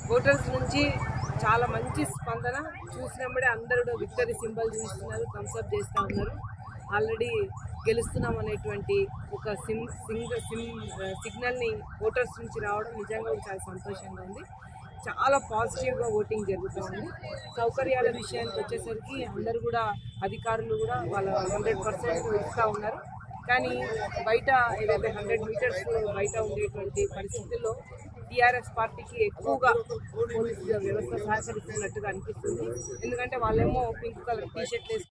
voters నుంచి చాలా మంచి స్పందన చూసినప్పుడే అందరూ కూడా విక్టరీ సింబల్ చూస్తున్నారు థమ్స్అప్ చేస్తూ ఉన్నారు ఆల్రెడీ గెలుస్తున్నాం అనేటువంటి ఒక సిమ్ సింగ్ సిమ్ సిగ్నల్ని ఓటర్స్ నుంచి రావడం నిజంగా కూడా చాలా సంతోషంగా ఉంది చాలా పాజిటివ్గా ఓటింగ్ జరుగుతూ ఉంది సౌకర్యాల విషయానికి వచ్చేసరికి అందరూ కూడా అధికారులు కూడా వాళ్ళ హండ్రెడ్ పర్సెంట్ ఇస్తూ ఉన్నారు కానీ బయట ఏదైతే హండ్రెడ్ మీటర్స్ బయట ఉండేటువంటి పరిస్థితుల్లో టీఆర్ఎస్ పార్టీకి ఎక్కువగా పోలీసు వ్యవస్థ సహకరిస్తున్నట్టుగా అనిపిస్తుంది ఎందుకంటే వాళ్ళేమో పింక్ కలర్ టీ షర్ట్ వేసుకుని